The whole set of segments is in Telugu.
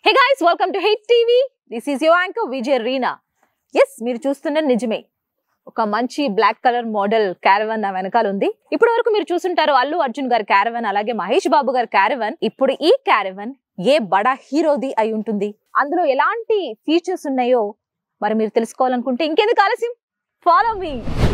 Hey guys welcome to hit TV this is your anchor Vijay Reena yes మీరు చూస్తున్న నిజమే ఒక మంచి బ్లాక్ కలర్ మోడల్ క్యారవన్ నా వెనకాల ఉంది ఇప్పటి వరకు మీరు చూసుంటారు అల్లు అర్జున్ గారి క్యారవన్ అలాగే మహేష్ బాబు గారి క్యారవన్ ఇప్పుడు ఈ క్యారవన్ ఏ బడా హీరోది అయి ఉంటుంది అందులో ఎలాంటి ఫీచర్స్ ఉన్నాయో మరి మీరు తెలుసుకోవాలనుకుంటే ఇంకెందుకు ఆలస్యం ఫాలో మీ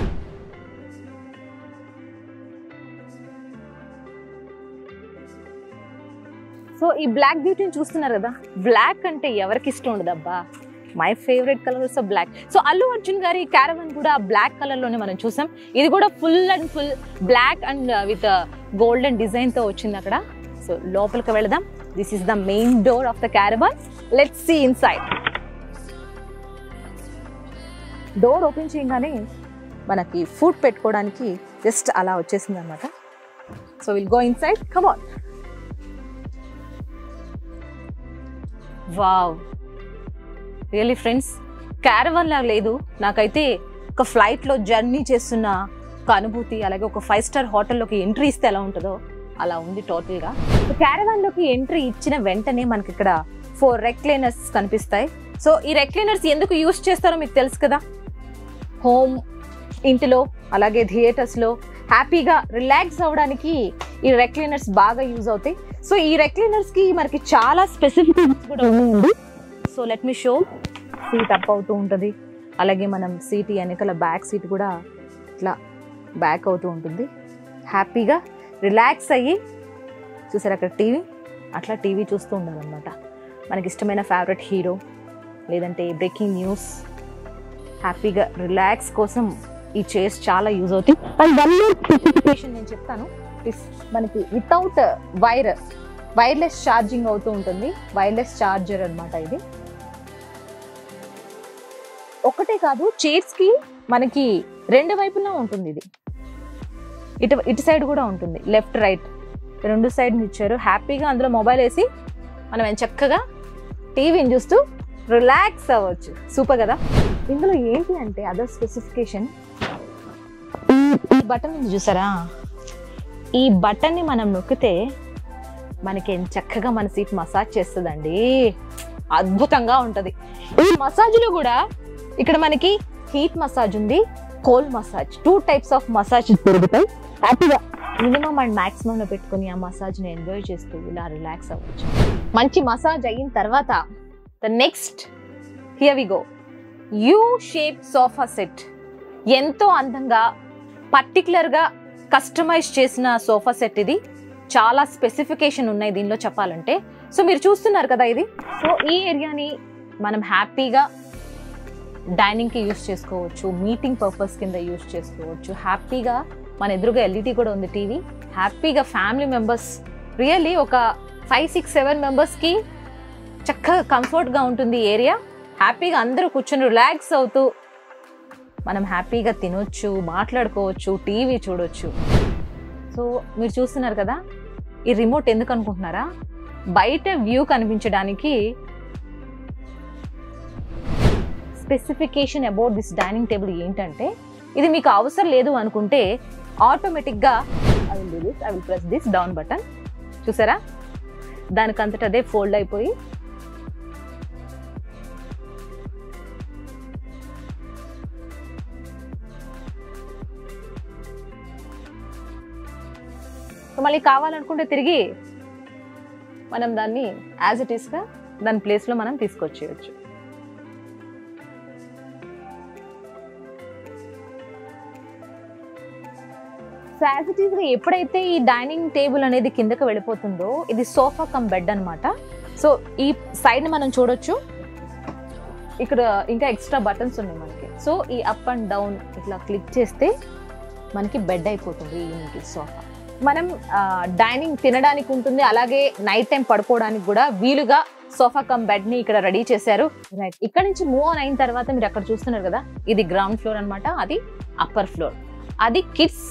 సో ఈ బ్లాక్ బ్యూటీని చూస్తున్నారు కదా బ్లాక్ అంటే ఎవరికి ఇష్టం ఉండదబ్బా my favourite colour of black so Allu Arjun గారి క్యారవన్ కూడా బ్లాక్ కలర్ లోనే మనం చూసాం ఇది కూడా full and full black and with golden design తో వచ్చింది అక్కడ సో లోపలికి వెళదాం this is the main door of the caravan let's see inside door open చేయగానే మనకి ఫుడ్ పెట్టుకోవడానికి జస్ట్ అలా వచ్చేసింది అనమాట so will go inside come on wow really friends caravan లాగా లేదు నాకైతే ఒక ఫ్లైట్లో జర్నీ చేస్తున్న ఒక అనుభూతి అలాగే ఒక ఫైవ్ స్టార్ హోటల్లోకి ఎంట్రీ ఇస్తే ఎలా ఉంటుందో అలా ఉంది టోటల్గా క్యారవాన్లోకి ఎంట్రీ ఇచ్చిన వెంటనే మనకి ఇక్కడ ఫోర్ రెక్లైనర్స్ కనిపిస్తాయి సో ఈ రెక్లైనర్స్ ఎందుకు యూస్ చేస్తారో మీకు తెలుసు కదా హోమ్ ఇంటిలో అలాగే థియేటర్స్లో హ్యాపీగా రిలాక్స్ అవ్వడానికి ఈ రెక్లైనర్స్ బాగా యూజ్ అవుతాయి సో ఈ రెక్లైనర్స్ కి మనకి చాలా స్పెసిఫిక్ కూడా ఉన్నాయండి so let me show seat up అవుతూ ఉంటుంది అలాగే మనం సీట్ వెనకాల బ్యాక్ సీట్ కూడా ఇట్లా బ్యాక్ అవుతూ ఉంటుంది హ్యాపీగా రిలాక్స్ అయ్యి చూసారు అక్కడ టీవీ అట్లా టీవీ చూస్తూ ఉండాలన్నమాట మనకి ఇష్టమైన ఫేవరెట్ హీరో లేదంటే బ్రేకింగ్ న్యూస్ హ్యాపీగా రిలాక్స్ కోసం ఈ చైర్స్ చాలా యూజ్ అవుతాయి అండ్ వన్ మోర్ స్పెసిఫికేషన్ నేను చెప్తాను ఇస్ మనకి వితౌట్ వైర్ వైర్లెస్ ఛార్జింగ్ అవుతూ ఉంటుంది వైర్లెస్ ఛార్జర్ అన్నమాట ఇది ఒకటే కాదు చైర్స్ కి మనకి రెండు వైపులా ఉంటుంది ఇది ఇటు ఇటు సైడ్ కూడా ఉంటుంది లెఫ్ట్ రైట్ రెండు సైడ్ ఇచ్చారు హ్యాపీగా అందులో మొబైల్ వేసి మనం చక్కగా టీవీని చూస్తూ రిలాక్స్ అవ్వచ్చు సూపర్ కదా ఇందులో ఏంటి అంటే అదర్ స్పెసిఫికేషన్ ఈ బటన్ ఉంది చూసారా ఈ బటన్ని మనం నొక్కితే మనకి ఎంత చక్కగా మన సీట్ మసాజ్ చేస్తుందండి అద్భుతంగా ఉంటుంది ఈ మసాజ్లో కూడా ఇక్కడ మనకి హీట్ మసాజ్ ఉంది cold massage two types of massage దొరుకుతాయి హ్యాపీగా మినిమం అండ్ మాక్సిమం లో పెట్టుకుని ఆ మసాజ్ ని ఎంజాయ్ చేస్తూ ఇలా రిలాక్స్ అవ్వచ్చు మంచి మసాజ్ అయిన తర్వాత the next here we go U shape sofa set ఎంతో అందంగా పర్టికులర్గా కస్టమైజ్ చేసిన సోఫా సెట్ ఇది చాలా స్పెసిఫికేషన్ ఉన్నాయి దీనిలో చెప్పాలంటే సో మీరు చూస్తున్నారు కదా ఇది సో ఈ ఏరియాని మనం హ్యాపీగా డైనింగ్కి యూస్ చేసుకోవచ్చు మీటింగ్ పర్పస్ కింద యూస్ చేసుకోవచ్చు హ్యాపీగా మన ఎదురుగా ఎల్ఈడి కూడా ఉంది టీవీ హ్యాపీగా ఫ్యామిలీ మెంబర్స్ రియల్లీ ఒక ఫైవ్ సిక్స్ సెవెన్ మెంబర్స్కి చక్కగా కంఫర్ట్గా ఉంటుంది ఈ ఏరియా హ్యాపీగా అందరూ కూర్చొని రిలాక్స్ అవుతూ మనం హ్యాపీగా తినొచ్చు మాట్లాడుకోవచ్చు టీవీ చూడొచ్చు సో మీరు చూస్తున్నారు కదా ఈ రిమోట్ ఎందుకు అనుకుంటున్నారా బయట వ్యూ కనిపించడానికి specification about this dining table ఏంటంటే ఇది మీకు అవసరం లేదు అనుకుంటే ఆటోమేటిక్గా I will do this I will press this down button చూసారా దానికంతట అదే ఫోల్డ్ అయిపోయి సో మళ్ళీ కావాలనుకుంటే తిరిగి మనం దాన్ని యాజ్ ఇట్ ఈస్గా దాని ప్లేస్లో మనం తీసుకొచ్చేయచ్చు సో యాజ్ ఇట్ ఈస్గా ఎప్పుడైతే ఈ డైనింగ్ టేబుల్ అనేది కిందకి వెళ్ళిపోతుందో ఇది సోఫా కమ్ బెడ్ అనమాట సో ఈ సైడ్ మనం చూడొచ్చు ఇక్కడ ఇంకా ఎక్స్ట్రా బటన్స్ ఉన్నాయి మనకి సో ఈ అప్ అండ్ డౌన్ ఇట్లా క్లిక్ చేస్తే మనకి బెడ్ అయిపోతుంది ఈ సోఫా మనం డైనింగ్ తినడానికి ఉంటుంది అలాగే నైట్ టైం పడుకోవడానికి కూడా వీలుగా సోఫా కమ్ బెడ్ ని ఇక్కడ రెడీ చేశారు రైట్ ఇక్కడ నుంచి మూవ్ ఆన్ అయిన తర్వాత మీరు అక్కడ చూస్తున్నారు కదా ఇది గ్రౌండ్ ఫ్లోర్ అన్నమాట అది అప్పర్ ఫ్లోర్ అది కిడ్స్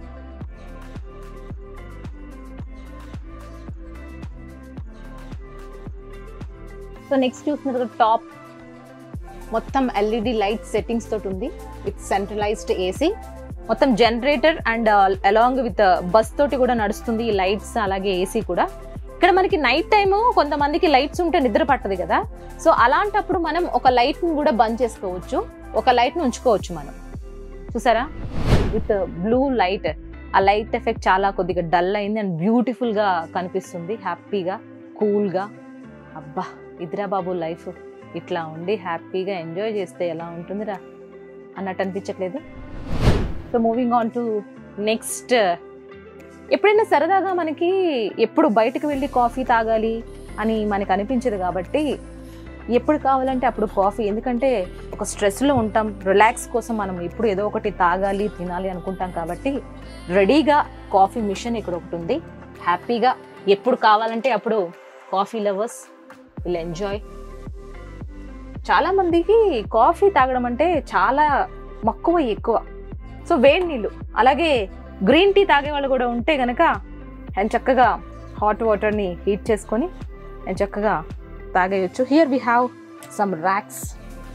సో నెక్స్ట్ చూస్తున్నారు టాప్ మొత్తం ఎల్ఈడి లైట్ సెట్టింగ్స్ తోటి ఉంది విత్ సెంట్రలైజ్డ్ ఏసీ మొత్తం generator and along with bus తోటి కూడా నడుస్తుంది ఈ లైట్స్ అలాగే ఏసీ కూడా ఇక్కడ మనకి నైట్ టైము కొంతమందికి లైట్స్ ఉంటే నిద్ర పట్టదు కదా సో అలాంటప్పుడు మనం ఒక లైట్ ని కూడా బంద్ చేసుకోవచ్చు ఒక లైట్ ని ఉంచుకోవచ్చు మనం చూసారా విత్ బ్లూ లైట్ ఆ లైట్ ఎఫెక్ట్ చాలా కొద్దిగా డల్ అయింది అండ్ బ్యూటిఫుల్ గా కనిపిస్తుంది హ్యాపీగా కూల్ గా అబ్బా ఇదిరా బాబు లైఫ్ ఇట్లా ఉండి హ్యాపీగా ఎంజాయ్ చేస్తే ఎలా ఉంటుందిరా అన్నట్టు అనిపించట్లేదు so moving on to next ఎప్పుడైనా సరదాగా మనకి ఎప్పుడు బయటకు వెళ్ళి కాఫీ తాగాలి అని మనకు అనిపించదు కాబట్టి ఎప్పుడు కావాలంటే అప్పుడు కాఫీ ఎందుకంటే ఒక స్ట్రెస్లో ఉంటాం రిలాక్స్ కోసం మనం ఎప్పుడు ఏదో ఒకటి తాగాలి తినాలి అనుకుంటాం కాబట్టి రెడీగా కాఫీ మిషన్ ఇక్కడ ఒకటి ఉంది హ్యాపీగా ఎప్పుడు కావాలంటే అప్పుడు కాఫీ లవర్స్ విల్ ఎంజాయ్ చాలా మందికి కాఫీ తాగడం అంటే చాలా మక్కువ ఎక్కువ సో వేడి నీళ్ళు అలాగే గ్రీన్ టీ తాగే వాళ్ళు కూడా ఉంటే గనక అండ్ చక్కగా హాట్ వాటర్ని హీట్ చేసుకొని అండ్ చక్కగా తాగేయచ్చు here we have some racks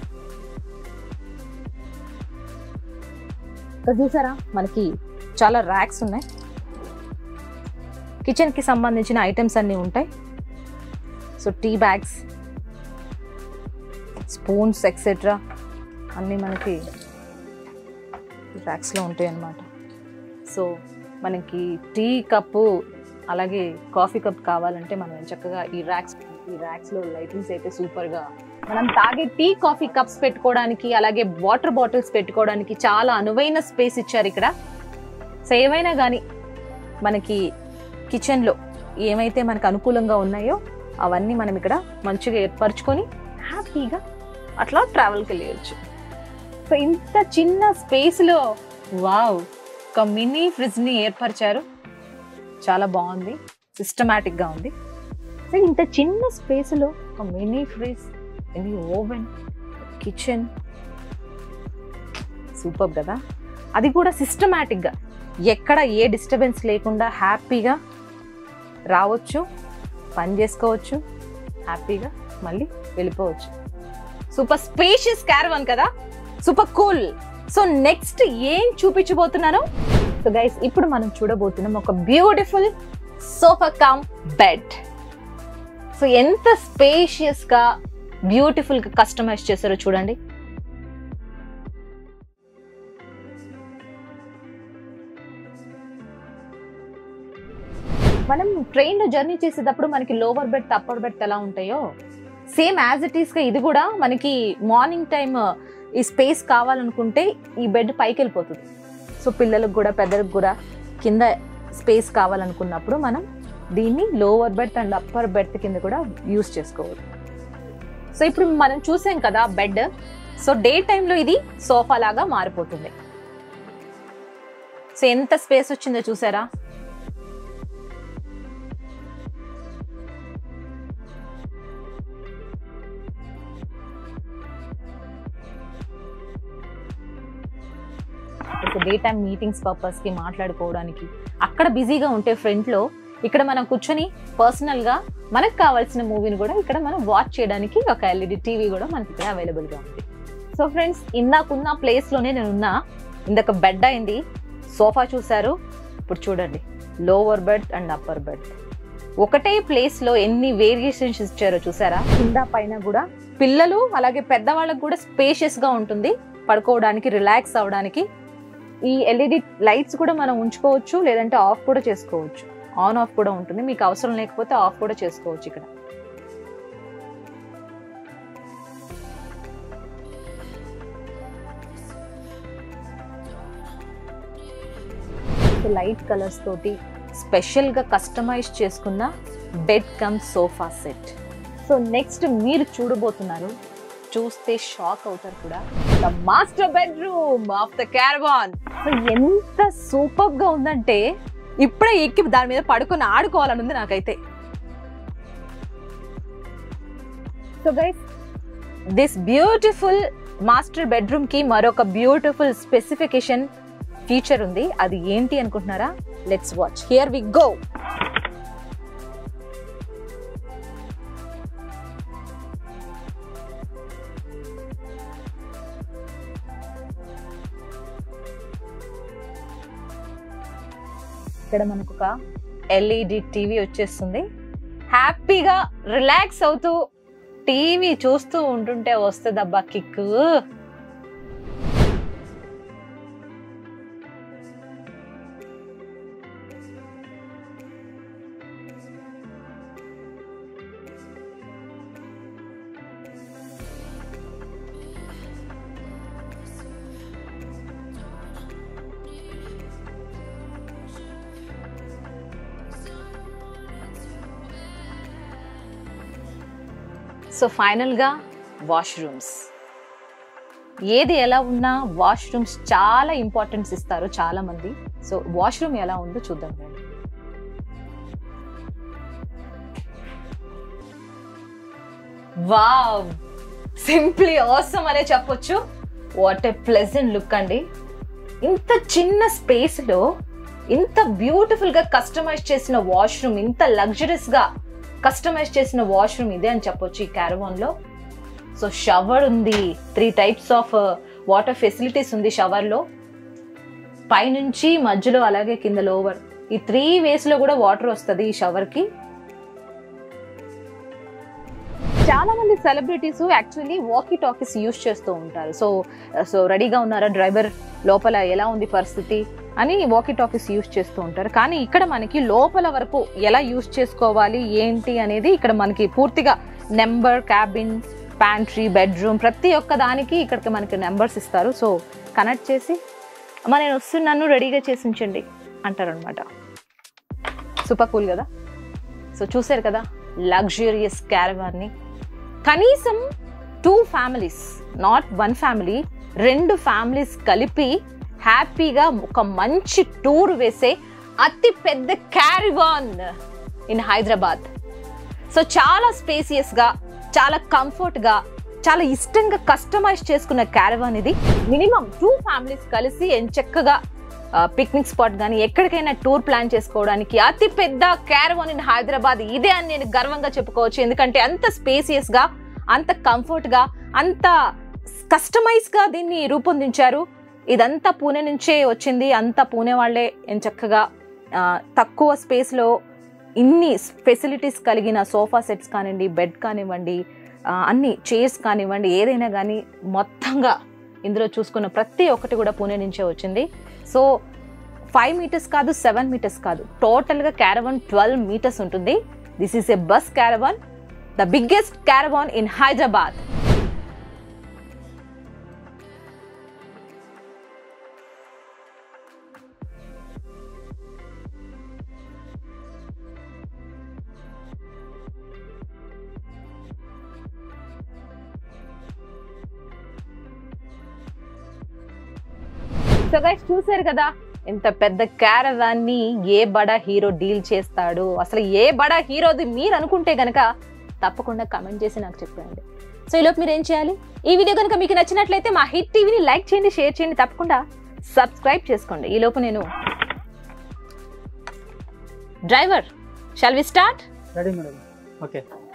ఇక్కడ చూసారా మనకి చాలా ర్యాక్స్ ఉన్నాయి కిచెన్కి సంబంధించిన ఐటమ్స్ అన్నీ ఉంటాయి so tea bags spoons etcetera అన్నీ మనకి ర్యాక్స్లో ఉంటాయి అన్నమాట సో మనకి టీ కప్పు అలాగే కాఫీ కప్ కావాలంటే మనం చక్కగా ఈ ర్యాక్స్ ఈ ర్యాక్స్లో లైటింగ్స్ అయితే సూపర్గా మనం తాగే టీ కాఫీ కప్స్ పెట్టుకోవడానికి అలాగే వాటర్ బాటిల్స్ పెట్టుకోవడానికి చాలా అనువైన స్పేస్ ఇచ్చారు ఇక్కడ సో ఏవైనా కానీ మనకి కిచెన్లో ఏమైతే మనకు అనుకూలంగా ఉన్నాయో అవన్నీ మనం ఇక్కడ మంచిగా ఏర్పరచుకొని హ్యాపీగా అట్లా ట్రావెల్కి వెళ్ళవచ్చు సో ఇంత చిన్న స్పేస్లో వావ్ ఒక మినీ ఫ్రిడ్జ్ని ఏర్పరిచారు చాలా బాగుంది సిస్టమేటిక్గా ఉంది సో ఇంత చిన్న స్పేస్లో ఒక mini fridge mini oven kitchen super కదా అది కూడా సిస్టమేటిక్గా ఎక్కడ ఏ డిస్టర్బెన్స్ లేకుండా హ్యాపీగా రావచ్చు పని చేసుకోవచ్చు హ్యాపీగా మళ్ళీ వెళ్ళిపోవచ్చు సూపర్ స్పేషియస్ క్యారవన్ కదా సూపర్ కూల్ సో నెక్స్ట్ ఏం చూపించబోతున్నాను సో గైస్ ఇప్పుడు మనం చూడబోతున్నాం ఒక beautiful sofa come bed so ఎంత స్పేషియస్ గా బ్యూటిఫుల్ గా కస్టమైజ్ చేశారో చూడండి మనం ట్రైన్ లో జర్నీ చేసేటప్పుడు మనకి లోవర్ బెడ్ అప్పర్ బెడ్ ఎలా ఉంటాయో సేమ్ యాజ్ ఇట్ ఈస్ గా ఇది కూడా మనకి మార్నింగ్ టైం ఈ స్పేస్ కావాలనుకుంటే ఈ బెడ్ పైకి వెళ్ళిపోతుంది సో పిల్లలకు కూడా పెద్దలకు కూడా కింద స్పేస్ కావాలనుకున్నప్పుడు మనం దీన్ని lower bed and upper bed కింద కూడా యూస్ చేసుకోవచ్చు సో ఇప్పుడు మనం చూసాం కదా బెడ్ సో డే టైంలో ఇది సోఫా లాగా మారిపోతుంది సో ఎంత స్పేస్ వచ్చిందో చూసారా డే టైం మీటింగ్స్ పర్పస్ కి మాట్లాడుకోవడానికి అక్కడ బిజీగా ఉంటే ఫ్రంట్ లో ఇక్కడ మనం కూర్చొని పర్సనల్ గా మనకు కావాల్సిన మూవీని కూడా ఇక్కడ మనం వాచ్ చేయడానికి ఒక ఎల్ఈడి టీవీ కూడా మనకి ఇక్కడ అవైలబుల్ గా ఉంది సో ఫ్రెండ్స్ ఇందాకున్న ప్లేస్ లోనే నేను ఉన్నా ఇందాక బెడ్ అయింది సోఫా చూసారు ఇప్పుడు చూడండి lower bed and upper bed ఒకటే ప్లేస్ లో ఎన్ని వేరియేషన్స్ ఇచ్చారో చూసారా కింద పైన కూడా పిల్లలు అలాగే పెద్దవాళ్ళకి కూడా స్పేషియస్ గా ఉంటుంది పడుకోవడానికి రిలాక్స్ అవడానికి ఈ ఎల్ఈడి లైట్స్ కూడా మనం ఉంచుకోవచ్చు లేదంటే ఆఫ్ కూడా చేసుకోవచ్చు ఆన్ ఆఫ్ కూడా ఉంటుంది మీకు అవసరం లేకపోతే ఆఫ్ కూడా చేసుకోవచ్చు ఇక్కడ లైట్ కలర్స్ తోటి స్పెషల్ గా కస్టమైజ్ చేసుకున్న bed come sofa set so next మీరు చూడబోతున్నారు చూస్తే షాక్ అవుతారు కూడా the master bedroom of the caravan so ఎంత సూపర్ గా ఉందంటే ఇప్పుడే ఎక్కి దాని మీద పడుకొని ఆడుకోవాలని ఉంది నాకైతే so guys this beautiful master bedroom కి మరొక బ్యూటిఫుల్ స్పెసిఫికేషన్ ఫీచర్ ఉంది అది ఏంటి అనుకుంటున్నారా let's watch here we go ఇక్కడ మనకు ఒక ఎల్ఈడి టీవీ వచ్చేస్తుంది హ్యాపీగా రిలాక్స్ అవుతూ టీవీ చూస్తూ ఉంటుంటే వస్తుందబ్బా కిక్ సో ఫైనల్గా వాష్రూమ్స్ ఏది ఎలా ఉన్నా వాష్రూమ్స్ చాలా ఇంపార్టెన్స్ ఇస్తారు చాలా మంది సో వాష్రూమ్ ఎలా ఉందో చూద్దాం రండి. వావ్ సింప్లీ ఆసమ్ అనే చెప్పొచ్చు వాట్ ఎ ప్లెజెంట్ లుక్ అండి ఇంత చిన్న స్పేస్ లో ఇంత బ్యూటిఫుల్ గా కస్టమైజ్ చేసిన వాష్రూమ్ ఇంత లగ్జరీస్ గా కస్టమైజ్ చేసిన వాష్రూమ్ ఇదే అని చెప్పొచ్చు ఈ క్యారవాన్ లో సో షవర్ ఉంది three types of water facilities ఉంది షవర్ లో పైనుంచి మధ్యలో అలాగే కింద లోవర్ ఈ త్రీ వేస్ లో కూడా వాటర్ వస్తుంది ఈ షవర్ కి చాలా మంది celebrities actually walkie talkies use చేస్తూ ఉంటారు సో సో రెడీగా ఉన్నారా డ్రైవర్ లోపల ఎలా ఉంది పరిస్థితి అని వాకీ టాకీస్ యూస్ చేస్తూ ఉంటారు కానీ ఇక్కడ మనకి లోపల వరకు ఎలా యూస్ చేసుకోవాలి ఏంటి అనేది ఇక్కడ మనకి పూర్తిగా నెంబర్ క్యాబిన్ ప్యాంట్రీ బెడ్రూమ్ ప్రతి ఒక్క దానికి ఇక్కడికి మనకి నెంబర్స్ ఇస్తారు సో కనెక్ట్ చేసి అమ్మ నేను వస్తున్నాను రెడీగా చేసి ఉంచండి అంటారనమాట సూపర్ కూల్ కదా సో చూసారు కదా లగ్జూరియస్ క్యారవాన్ని కనీసం two families not one family రెండు ఫ్యామిలీస్ కలిపి హ్యాపీగా ఒక మంచి టూర్ వేసే అతి పెద్ద క్యారివాన్ ఇన్ హైదరాబాద్ సో చాలా స్పేసియస్ గా చాలా కంఫర్ట్ గా చాలా ఇష్టంగా కస్టమైజ్ చేసుకున్న క్యారవాన్ ఇది మినిమం టూ ఫ్యామిలీస్ కలిసి ఎంచక్కగా పిక్నిక్ స్పాట్ కానీ ఎక్కడికైనా టూర్ ప్లాన్ చేసుకోవడానికి అతి పెద్ద క్యారవాన్ ఇన్ హైదరాబాద్ ఇదే అని నేను గర్వంగా చెప్పుకోవచ్చు ఎందుకంటే అంత స్పేసియస్ గా అంత కంఫర్ట్ గా అంత కస్టమైజ్ గా దీన్ని రూపొందించారు ఇదంతా పూణే నుంచే వచ్చింది అంతా పూణే వాళ్ళే ఎంచక్కగా ఆ, తక్కువ స్పేస్ లో ఇన్ని ఫెసిలిటీస్ కలిగిన సోఫా సెట్స్ కానివ్వండి బెడ్ కానివ్వండి ఆ, అన్ని చైర్స్ కానివ్వండి ఏదైనా కానీ మొత్తంగా ఇందులో చూసుకున్న ప్రతి ఒక్కటి కూడా పూణే నుంచే వచ్చింది సో ఫైవ్ మీటర్స్ కాదు సెవెన్ మీటర్స్ కాదు టోటల్గా క్యారవాన్ ట్వెల్వ్ మీటర్స్ ఉంటుంది this is a bus caravan the biggest caravan in Hyderabad so guys చూసారు కదా ఇంత పెద్ద క్యారవాన్ ని ఏ బడా హీరో డీల్ చేస్తాడు అసలు ఏ బడా హీరోది మీరు అనుకుంటే గనక తప్పకుండా కమెంట్ చేసి నాకు చెప్పండి సో ఈలోపు మీరు ఏం చేయాలి ఈ వీడియో కనుక మీకు నచ్చినట్లయితే మా హిట్ టీవీని లైక్ చేయండి షేర్ చేయండి తప్పకుండా సబ్స్క్రైబ్ చేసుకోండి ఈలోపు నేను driver shall we start ready madam okay